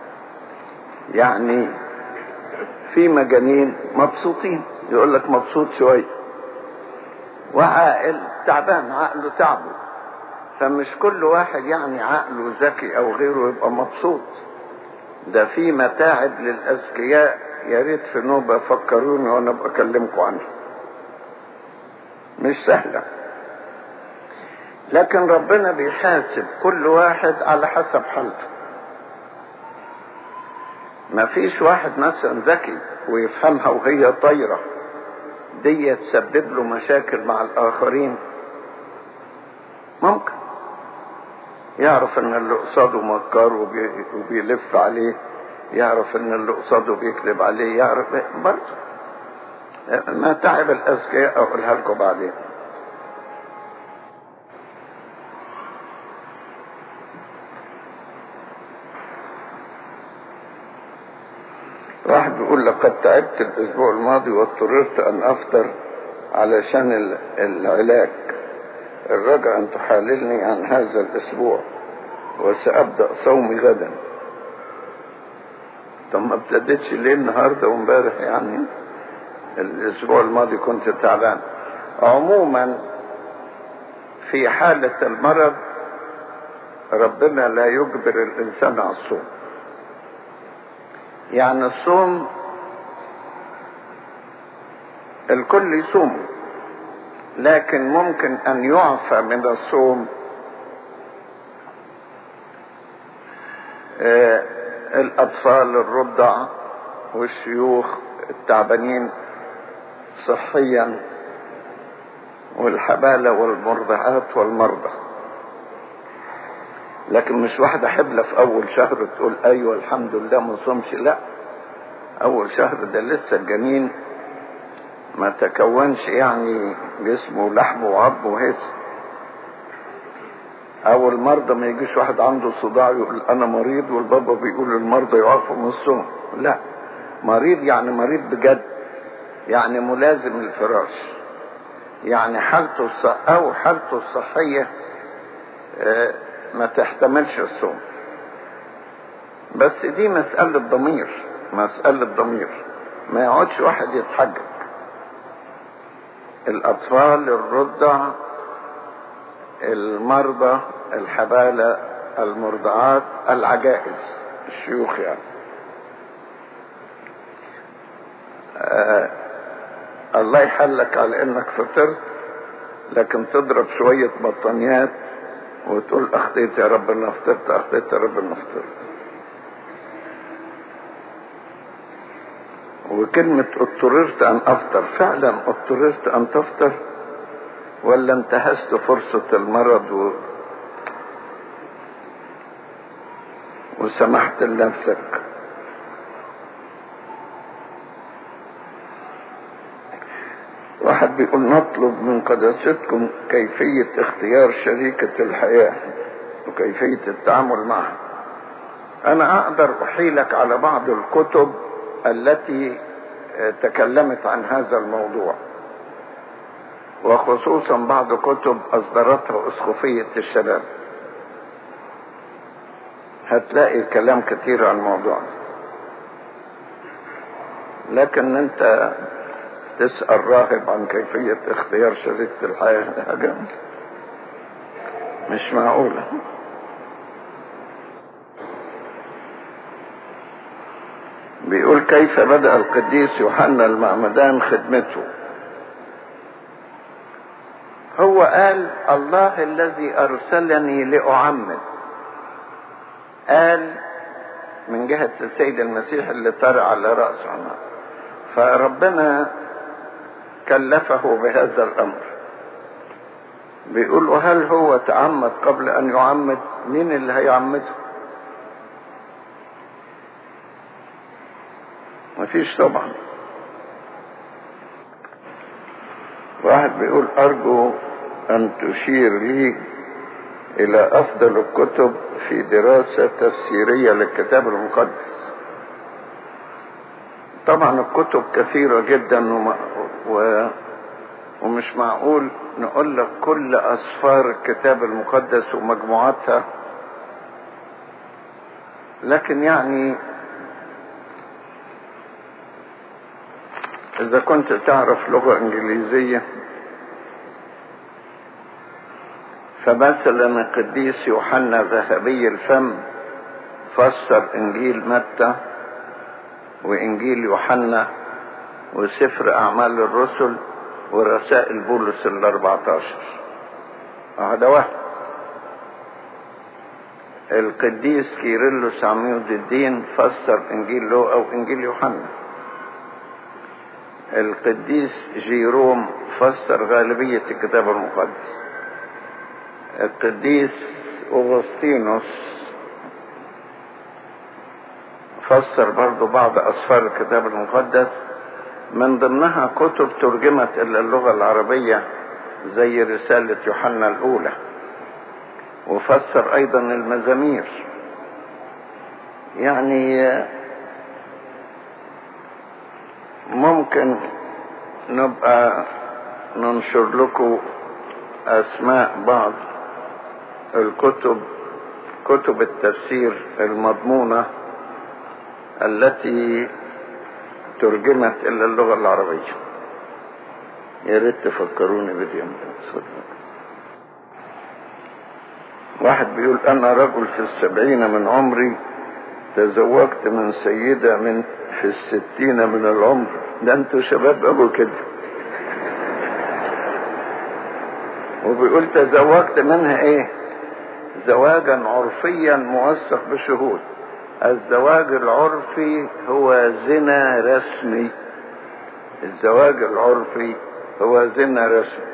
[SPEAKER 2] يعني في مجانين مبسوطين يقول لك مبسوط شوية وعائل تعبان عقله تعبه فمش كل واحد يعني عقله ذكي او غيره يبقى مبسوط ده في متاعب للاذكياء يا ريت في نوبه فكروني وانا بكلمكم عنها مش سهله لكن ربنا بيحاسب كل واحد على حسب حالته ما فيش واحد مثلا ذكي ويفهمها وهي طايره دي تسبب له مشاكل مع الاخرين ممكن يعرف ان اللي قصاده مكار وبي... وبيلف عليه يعرف ان اللي قصاده بيكذب عليه يعرف برضه ما تعب الاذكياء اقولها لكم بعدين واحد بيقول لقد تعبت الاسبوع الماضي واضطررت ان افطر علشان العلاج الرجاء ان تحاللني عن هذا الاسبوع وسابدا صومي غدا طب ما ابتديتش ليه النهارده وامبارح يعني الاسبوع الماضي كنت تعبان عموما في حالة المرض ربنا لا يجبر الانسان على الصوم يعني الصوم الكل يصوم لكن ممكن ان يعفى من الصوم آه الاطفال الرضع والشيوخ التعبانين صحيا والحبالة والمرضعات والمرضى لكن مش واحدة حبلة في أول شهر تقول أيوة الحمد لله ما صومش لا أول شهر ده لسه الجنين ما تكونش يعني جسمه لحم وعظم وهيس أو المرضى ما يجيش واحد عنده صداع يقول أنا مريض والبابا بيقول المرضى يقفوا من الصوم لا مريض يعني مريض بجد يعني ملازم للفراش يعني حالته الص... أو حالته الصحية آه ما تحتملش الصوم بس دي مسألة ضمير مسألة ضمير ما يقعدش واحد يتحجج الأطفال الرضع المرضى الحبالة المرضعات العجائز الشيوخ يعني آه الله يحلك على انك فطرت لكن تضرب شوية بطانيات وتقول اخطيت يا رب انا فطرت اخطيت يا رب انا فطرت وكلمة اضطررت ان افطر فعلا اضطررت ان تفطر ولا انتهزت فرصة المرض و... وسمحت لنفسك واحد بيقول نطلب من قداستكم كيفية اختيار شريكة الحياة وكيفية التعامل معها انا اقدر احيلك على بعض الكتب التي تكلمت عن هذا الموضوع وخصوصا بعض كتب اصدرتها اسقفية الشباب هتلاقي كلام كتير عن الموضوع لكن انت تسأل راهب عن كيفية اختيار شريكة الحياة حاجة مش معقولة بيقول كيف بدأ القديس يوحنا المعمدان خدمته هو قال الله الذي أرسلني لأعمد قال من جهة السيد المسيح اللي طرع على رأسه فربنا كلفه بهذا الامر بيقول هل هو تعمد قبل ان يعمد مين اللي هيعمده مفيش طبعا واحد بيقول ارجو ان تشير لي الى افضل الكتب في دراسة تفسيرية للكتاب المقدس طبعا الكتب كثيرة جدا وما و... ومش معقول نقول لك كل أسفار الكتاب المقدس ومجموعاتها لكن يعني إذا كنت تعرف لغة إنجليزية فمثلا القديس يوحنا ذهبي الفم فسر انجيل متى وانجيل يوحنا وسفر اعمال الرسل ورسائل بولس ال 14 هذا واحد القديس كيرلس عميد الدين فسر انجيل لوقا وانجيل يوحنا القديس جيروم فسر غالبية الكتاب المقدس القديس أغسطينوس فسر برضو بعض أسفار الكتاب المقدس من ضمنها كتب ترجمت إلى اللغة العربية زي رسالة يوحنا الأولى وفسر أيضا المزامير يعني ممكن نبقى ننشر لكم أسماء بعض الكتب كتب التفسير المضمونة التي ترجمت إلى اللغة العربية يا ريت تفكروني باليوم واحد بيقول أنا رجل في السبعين من عمري تزوجت من سيدة من في الستين من العمر ده انتوا شباب قوي كده وبيقول تزوجت منها ايه زواجا عرفيا موثق بشهود الزواج العرفي هو زنا رسمي الزواج العرفي هو زنا رسمي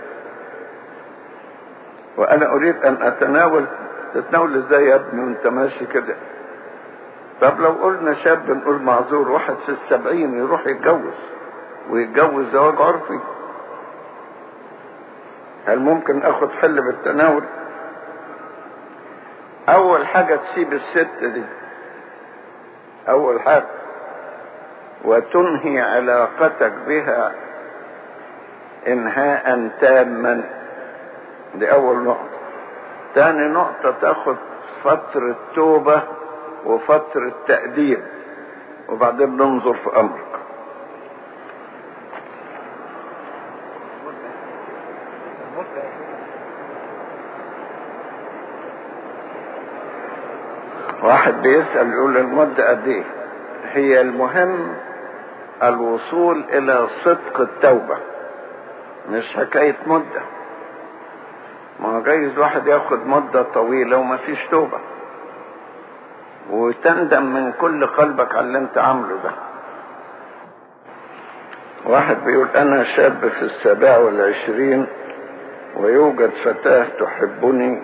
[SPEAKER 2] وانا اريد ان اتناول تتناول ازاي يا ابني وانت ماشي كده طب لو قلنا شاب نقول معذور واحد في السبعين يروح يتجوز ويتجوز زواج عرفي هل ممكن اخد حل بالتناول اول حاجة تسيب الست دي اول حاجة وتنهي علاقتك بها انهاء تاما دي اول نقطة تاني نقطة تاخد فترة توبة وفترة تأديب وبعدين ننظر في امرك واحد بيسأل يقول المدة قد ايه هي المهم الوصول الى صدق التوبة مش حكاية مدة ما هو جايز واحد ياخد مدة طويلة وما فيش توبة وتندم من كل قلبك على اللي انت عامله ده واحد بيقول انا شاب في السابعة والعشرين ويوجد فتاة تحبني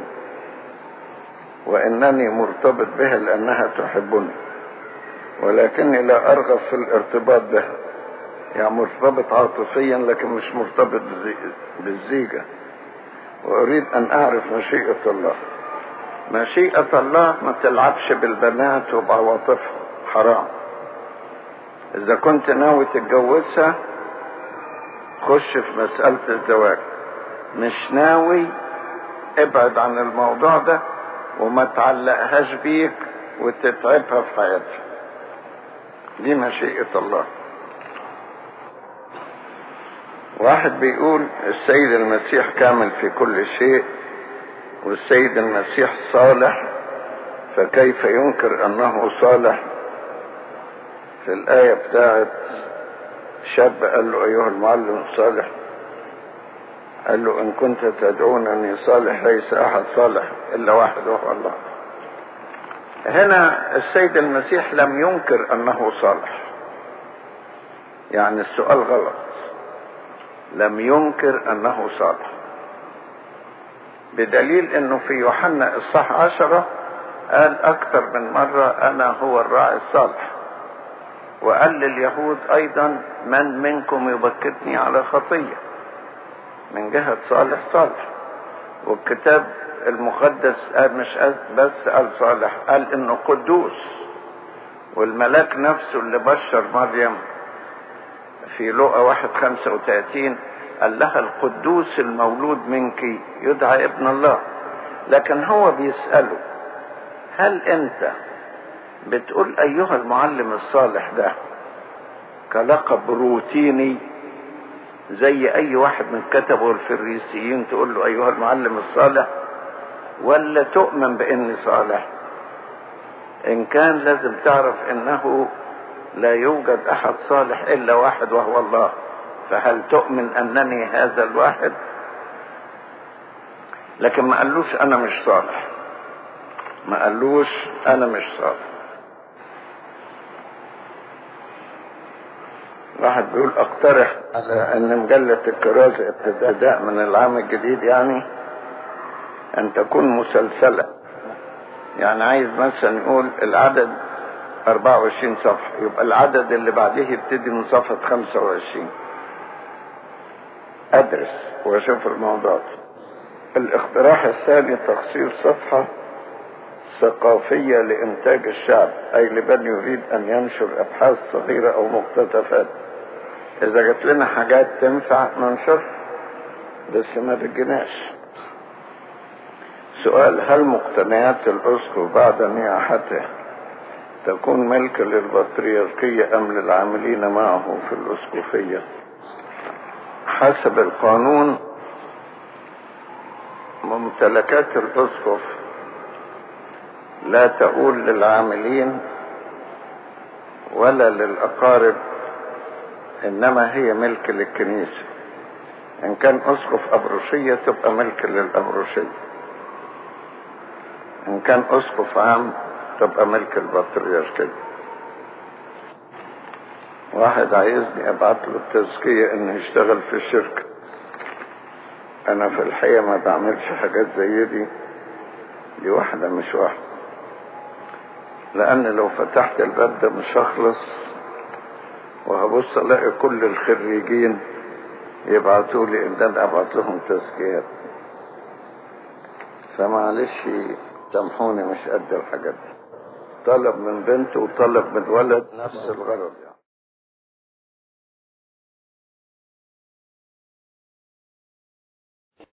[SPEAKER 2] وانني مرتبط بها لانها تحبني ولكني لا ارغب في الارتباط بها يعني مرتبط عاطفيا لكن مش مرتبط بالزيجة واريد ان اعرف مشيئة الله مشيئة الله ما تلعبش بالبنات وبعواطفها حرام اذا كنت ناوي تتجوزها خش في مسألة الزواج مش ناوي ابعد عن الموضوع ده وما تعلقهاش بيك وتتعبها في حياتها دي مشيئة الله واحد بيقول السيد المسيح كامل في كل شيء والسيد المسيح صالح فكيف ينكر انه صالح في الآية بتاعت شاب قال له أيها المعلم الصالح قال له إن كنت تدعونني صالح ليس أحد صالح إلا واحد وهو الله هنا السيد المسيح لم ينكر أنه صالح يعني السؤال غلط لم ينكر أنه صالح بدليل أنه في يوحنا الصح عشرة قال أكثر من مرة أنا هو الراعي الصالح وقال لليهود أيضا من منكم يبكتني على خطيه من جهة صالح صالح والكتاب المقدس قال مش بس قال صالح قال انه قدوس والملاك نفسه اللي بشر مريم في لقا واحد خمسة وتلاتين قال لها القدوس المولود منك يدعى ابن الله لكن هو بيسأله هل انت بتقول ايها المعلم الصالح ده كلقب روتيني زي اي واحد من كتبه الفريسيين تقول له ايها المعلم الصالح ولا تؤمن باني صالح ان كان لازم تعرف انه لا يوجد احد صالح الا واحد وهو الله فهل تؤمن انني هذا الواحد لكن ما قالوش انا مش صالح ما قالوش انا مش صالح واحد بيقول اقترح على ان مجلة الكرازة ابتداء من العام الجديد يعني ان تكون مسلسلة يعني عايز مثلا يقول العدد 24 صفحة يبقى العدد اللي بعديه يبتدي من صفحة 25 ادرس واشوف الموضوع الاقتراح الثاني تخصيص صفحة ثقافية لإنتاج الشعب أي لمن يريد أن ينشر أبحاث صغيرة أو مقتطفات إذا جات لنا حاجات تنفع ننشر بس ما تجيناش سؤال هل مقتنيات الأسقف بعد نياحته تكون ملك للبطريركية أم للعاملين معه في الأسقفية حسب القانون ممتلكات الأسقف لا تقول للعاملين ولا للأقارب إنما هي ملك للكنيسة إن كان أسقف أبروشية تبقى ملك للأبروشية إن كان أسقف عام تبقى ملك البطريركية واحد عايزني ابعت له التزكية انه يشتغل في الشركة انا في الحقيقة ما بعملش حاجات زي دي دي واحدة مش واحدة لان لو فتحت الباب ده مش هخلص وهبص الاقي كل الخريجين يبعتوا لي ان انا ابعت لهم تزكيات فمعلش سامحوني مش قد الحاجات دي طلب من بنت وطلب من ولد نفس الغرض يعني